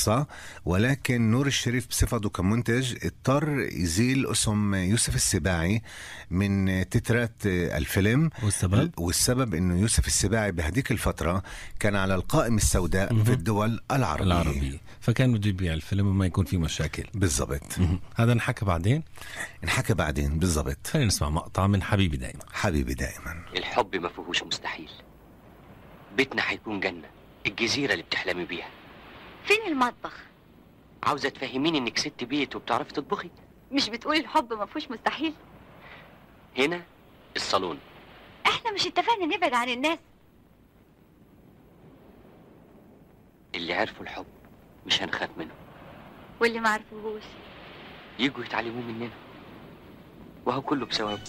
القصة ولكن نور الشريف بصفته كمنتج اضطر يزيل اسم يوسف السباعي من تترات الفيلم والسبب والسبب انه يوسف السباعي بهديك الفترة كان على القائمة السوداء مهم. في الدول العربية, العربي فكان بده يبيع الفيلم وما يكون في مشاكل بالضبط مهم. هذا نحكى بعدين نحكى بعدين بالضبط خلينا نسمع مقطع من حبيبي دائما حبيبي دائما الحب ما فيهوش مستحيل بيتنا هيكون جنة الجزيرة اللي بتحلمي بيها فين المطبخ عاوزة تفهميني انك ست بيت وبتعرفي تطبخي مش بتقولي الحب ما فيهوش مستحيل هنا الصالون احنا مش اتفقنا نبعد عن الناس اللي عرفوا الحب مش هنخاف منه واللي ما عرفوهوش يجوا يتعلموه مننا وهو كله بثوابه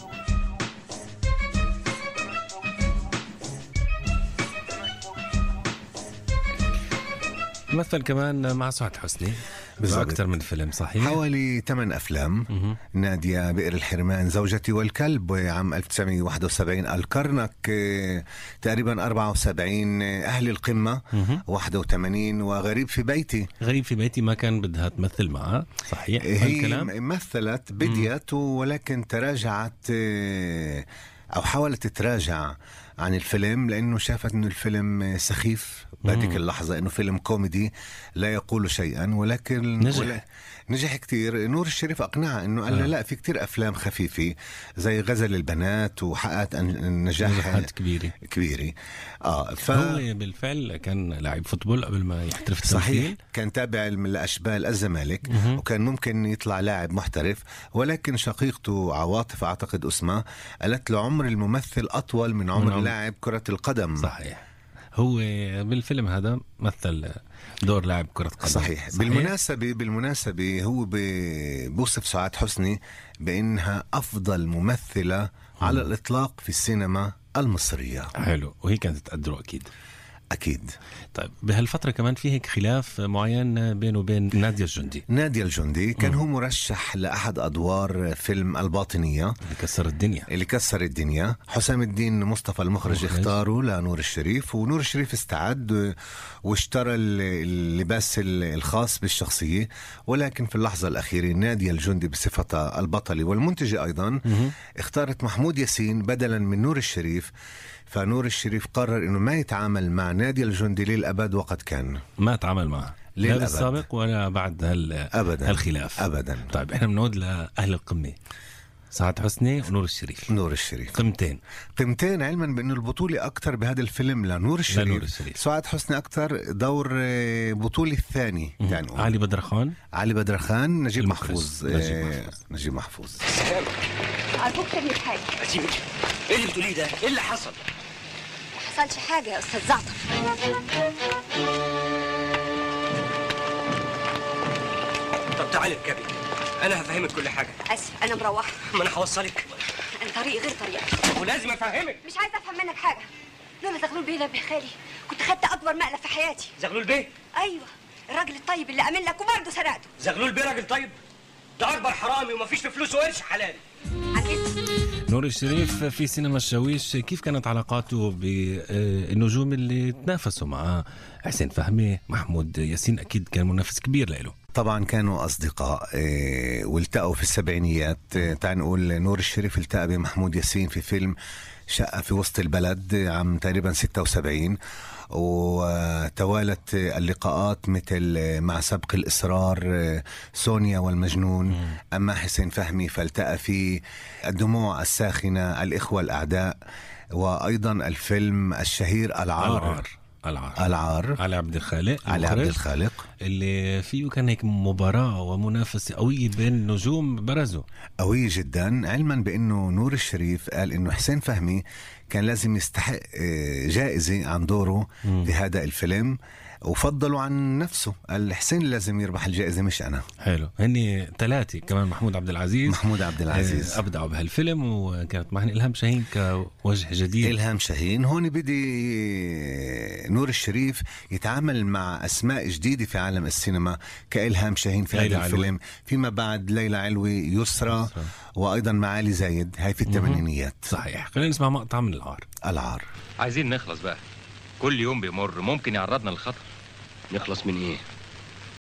مثل كمان مع سعاد حسني بالضبط. بأكثر من فيلم صحيح حوالي ثمان افلام مهم. نادية بئر الحرمان زوجتي والكلب عام 1971 الكرنك آه، تقريبا 74 آه، أهل القمة مهم. 81 وغريب في بيتي غريب في بيتي ما كان بدها تمثل معها صحيح هالكلام هي مثلت بديت ولكن تراجعت آه، أو حاولت تتراجع عن الفيلم لأنه شافت أنه الفيلم سخيف بهذيك مم. اللحظة أنه فيلم كوميدي لا يقول شيئا ولكن نجح. ولا- نجح كتير نور الشريف أقنعها أنه قال آه. لها لا في كتير أفلام خفيفة زي غزل البنات وحققت أن- نجاح نجاحات كبيرة كبيرة آه ف... هو بالفعل كان لاعب فوتبول قبل ما يحترف التمثيل صحيح كان تابع من الاشبال الزمالك مهم. وكان ممكن يطلع لاعب محترف ولكن شقيقته عواطف اعتقد اسمها قالت له عمر الممثل اطول من عمر من عمر. لاعب كره القدم صحيح هو بالفيلم هذا مثل دور لاعب كرة قدم صحيح. صحيح بالمناسبة بالمناسبة هو ب- بوصف سعاد حسني بأنها أفضل ممثلة على الإطلاق في السينما المصرية حلو وهي كانت تقدره أكيد أكيد طيب بهالفترة كمان في هيك خلاف معين بينه وبين نادية الجندي نادية الجندي كان هو مرشح لأحد أدوار فيلم الباطنية اللي كسر الدنيا اللي كسر الدنيا حسام الدين مصطفى المخرج المخرج. اختاره لنور الشريف ونور الشريف استعد واشترى ال- اللباس ال- الخاص بالشخصية ولكن في اللحظة الأخيرة نادية الجندي بصفتها البطلة والمنتجة أيضا مهم. اختارت محمود ياسين بدلا من نور الشريف فنور الشريف قرر انه ما يتعامل مع نادية الجندي للابد وقد كان ما تعامل معها لا للأبد. بالسابق ولا بعد هال ابدا هالخلاف ابدا طيب احنا بنعود لأهل القمة سعاد حسني ونور الشريف نور الشريف قمتين قيمتين علما بانه البطولة اكثر بهذا الفيلم لنور الشريف, لنور الشريف. سعاد حسني اكثر دور آه، بطولة الثاني يعني نقول. علي بدر خان علي بدر خان نجيب المخرج. محفوظ نجيب آه، محفوظ. نجيب محفوظ ارجوك تعمل حاجه اسيبك ايه اللي بتقوليه ده؟ ايه اللي حصل؟ ما حصلش حاجه يا استاذ زعتر طب تعالي اركبي انا هفهمك كل حاجه اسف انا مروحه ما انا هوصلك انا طريقي غير طريقك ولازم افهمك مش عايزه افهم منك حاجه لولا زغلول بيه نبه خالي كنت خدت اكبر مقلب في حياتي زغلول بيه ايوه الراجل الطيب اللي امن لك وبرضه سرقته زغلول بيه راجل طيب ده اكبر حرامي ومفيش في فلوسه قرش حلال عجبت نور الشريف في سينما الشاويش كيف كانت علاقاته بالنجوم اللي تنافسوا معه حسين فهمي محمود ياسين اكيد كان منافس كبير له طبعا كانوا اصدقاء آه، والتقوا في السبعينيات آه، تعال نقول نور الشريف التقى بمحمود ياسين في فيلم شقة في وسط البلد آه، عام تقريبا 76 وتوالت آه، اللقاءات مثل آه، مع سبق الإصرار آه، سونيا والمجنون أما حسين فهمي فالتقى في الدموع الساخنة الإخوة الأعداء وأيضا الفيلم الشهير العار العار العار العار علي عبد الخالق علي عبد المخرج، الخالق اللي فيه كان هيك مباراة ومنافسة قوية بين نجوم برزوا قوية جدا علما بانه نور الشريف قال انه حسين فهمي كان لازم يستحق آه، جائزة عن دوره مم. في هذا الفيلم وفضلوا عن نفسه قال حسين لازم يربح الجائزة مش أنا حلو هني ثلاثة كمان محمود عبد العزيز محمود عبد العزيز آه، أبدعوا بهالفيلم وكانت معنا إلهام شاهين كوجه جديد إلهام شاهين هون بدي نور الشريف يتعامل مع أسماء جديدة في عالم السينما كإلهام شاهين في ليلى هذا علوي. الفيلم فيما بعد ليلى علوي يسرى يسرى. وأيضا معالي زايد هاي في الثمانينيات صحيح خلينا نسمع مقطع من العار العار عايزين نخلص بقى كل يوم بيمر ممكن يعرضنا للخطر نخلص من ايه؟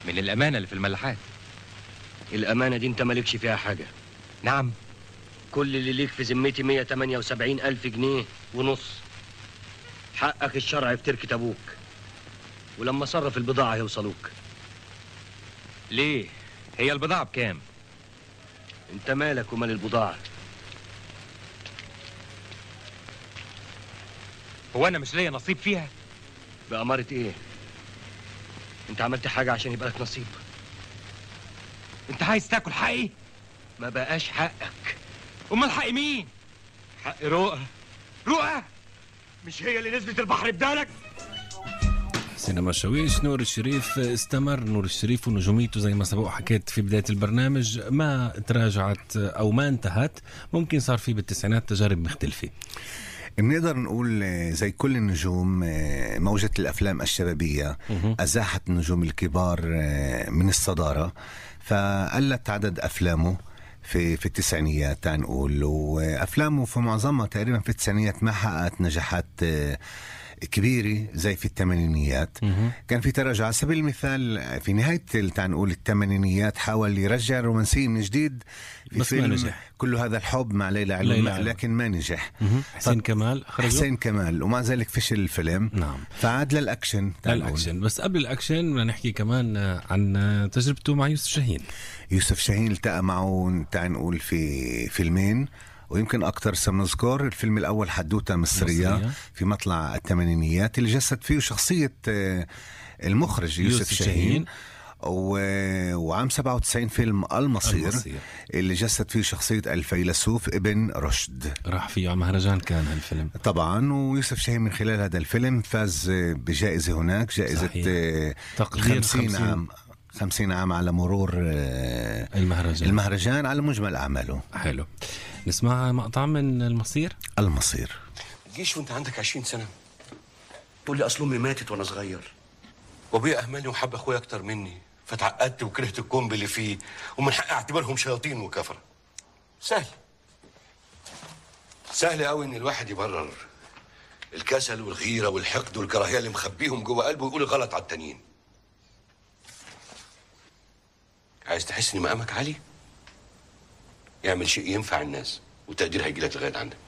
من الامانه اللي في الملاحات الأمانة دي أنت مالكش فيها حاجة نعم كل اللي ليك في ذمتي 178 ألف جنيه ونص حقك الشرعي في تركة أبوك ولما صرف البضاعة هيوصلوك ليه هي البضاعه بكام أنت مالك ومال البضاعة هو انا مش ليا نصيب فيها بأمارة إيه؟ أنت عملت حاجة عشان يبقى لك نصيب انت عايز تاكل حقي ما بقاش حقك امال حق مين حق رؤى رؤى مش هي اللي نزلت البحر بدالك سينما الشويش نور الشريف استمر نور الشريف ونجوميته زي ما سبق حكيت في بداية البرنامج ما تراجعت أو ما انتهت ممكن صار في بالتسعينات تجارب مختلفة بنقدر نقول آه، زي كل النجوم آه، موجة الأفلام الشبابية أزاحت النجوم الكبار آه، من الصدارة فقلت عدد أفلامه في في التسعينيات تعال نقول وأفلامه في معظمها تقريبا في التسعينيات ما حققت نجاحات آه، كبيرة زي في الثمانينيات كان في تراجع على سبيل المثال في نهاية ال- تعال نقول الثمانينيات حاول يرجع الرومانسية من جديد في بس ما فيلم نجح. كل هذا الحب مع ليلى ليلى علوي علوي. لكن ما نجح حسين كمال أخرجه حسين كمال ومع ذلك فشل الفيلم نعم فعاد للاكشن تعال نقول. الأكشن بس قبل الأكشن بدنا نحكي كمان عن تجربته مع يوسف شاهين يوسف شاهين التقى معه تعال نقول في فيلمين ويمكن اكثر سنذكر الفيلم الاول حدوته مصريه, مصرية. مصرية في مطلع الثمانينيات اللي جسد فيه شخصيه آه، المخرج يوسف, يوسف يوسف شاهين. شاهين و... وعام 97 فيلم المصير, المصير. اللي جسد فيه شخصية الفيلسوف ابن رشد راح فيه على مهرجان كان هالفيلم طبعا ويوسف شاهين من خلال هذا الفيلم فاز بجائزة هناك جائزة صحيح. آه، تقدير 50 50 عام 50 عام على مرور آه، المهرجان المهرجان على مجمل أعماله حلو نسمع مقطع من المصير المصير تجيش وانت عندك 20 سنه تقول لي أصل أمي ماتت وأنا صغير وابويا اهملني وحب اخويا اكتر مني فتعقدت وكرهت الكومب اللي فيه ومن حقي اعتبرهم شياطين وكفره سهل سهل قوي ان الواحد يبرر الكسل والغيره والحقد والكراهيه اللي مخبيهم جوه قلبه ويقول الغلط على التانيين عايز تحس ان مقامك عالي اعمل شيء ينفع الناس وتقدير هيجي لك لغايه عندك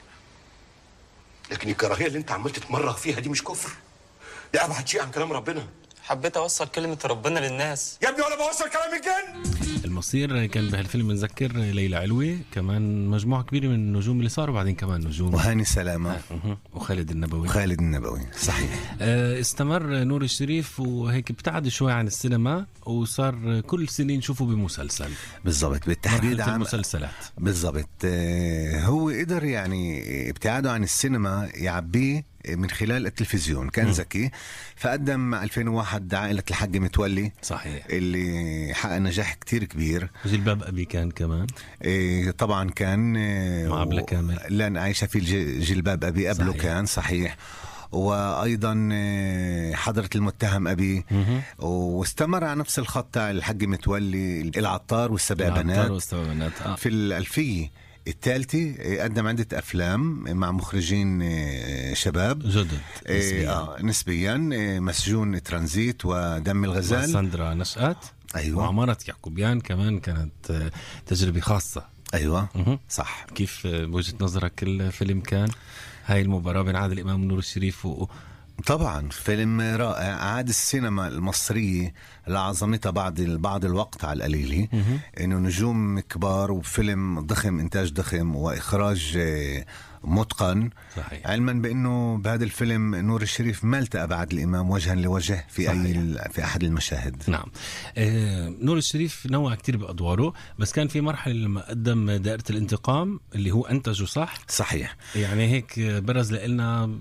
لكن الكراهيه اللي انت عمال تتمرغ فيها دي مش كفر ده ابعد شيء عن كلام ربنا حبيت اوصل كلمة ربنا للناس يا ابني ولا بوصل كلام الجن المصير كان بهالفيلم بنذكر ليلى علوي كمان مجموعة كبيرة من النجوم اللي صاروا بعدين كمان نجوم وهاني سلامة مهم. وخالد النبوي وخالد النبوي صحيح آه، استمر نور الشريف وهيك ابتعد شوي عن السينما وصار كل سنة نشوفه بمسلسل بالضبط بالتحديد مرحلة عام المسلسلات بالضبط آه، هو قدر يعني ابتعاده عن السينما يعبيه من خلال التلفزيون كان ذكي فقدم 2001 عائلة الحاج متولي صحيح اللي حقق نجاح كتير كبير جلباب أبي كان كمان إيه طبعا كان إيه، مع عبلة كامل. لان عايشه في الج- جلباب ابي قبله صحيح. كان صحيح وايضا إيه، حضره المتهم ابي واستمر على نفس الخط تاع الحاج متولي العطار والسبع العطار بنات والسبع بنات آه. في الألفية الثالثة إيه، قدم عدة أفلام مع مخرجين إيه، شباب جدد إيه، نسبياً. آه نسبيا إيه، مسجون ترانزيت ودم مع الغزال ساندرا نشأت أيوة وعمارة يعقوبيان كمان كانت آه، تجربة خاصة أيوة مهم. صح كيف آه، بوجهة نظرك الفيلم كان هاي المباراة بين عادل إمام ونور الشريف و... طبعا فيلم رائع عاد السينما المصرية لعظمتها بعد بعض الوقت على القليلة انه نجوم كبار وفيلم ضخم انتاج ضخم واخراج آه، متقن صحيح علما بانه بهذا الفيلم نور الشريف ما التقى بعادل امام وجها لوجه في صحيح. اي في احد المشاهد نعم آه نور الشريف نوع كتير بأدواره بس كان في مرحلة لما قدم دائرة الانتقام اللي هو أنتجه صح صحيح يعني هيك برز لنا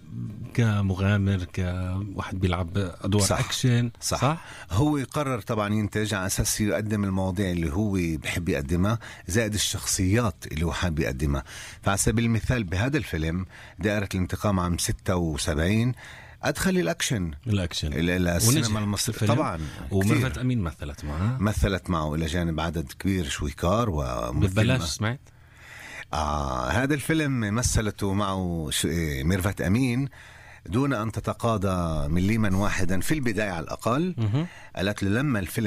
كمغامر كواحد بيلعب أدوار صح. أكشن صح. صح؟ هو قرر طبعا ينتج على اساس يقدم المواضيع اللي هو بحب يقدمها زائد الشخصيات اللي هو حابب يقدمها فعلى سبيل المثال بهذا الفيلم دائرة الانتقام عام 76 ادخل الاكشن الأكشن ال- ال- ونجح السينما المصرية الفيلم. طبعا ومرفت كتير. أمين مثلت معاه مثلت معه الى جانب عدد كبير شويكار وممثل ببلاش سمعت؟ آه هذا الفيلم مثلته معه ش- إيه، ميرفت أمين دون أن تتقاضى مليما واحدا في البداية على الأقل مهم. قالت له لما الفيلم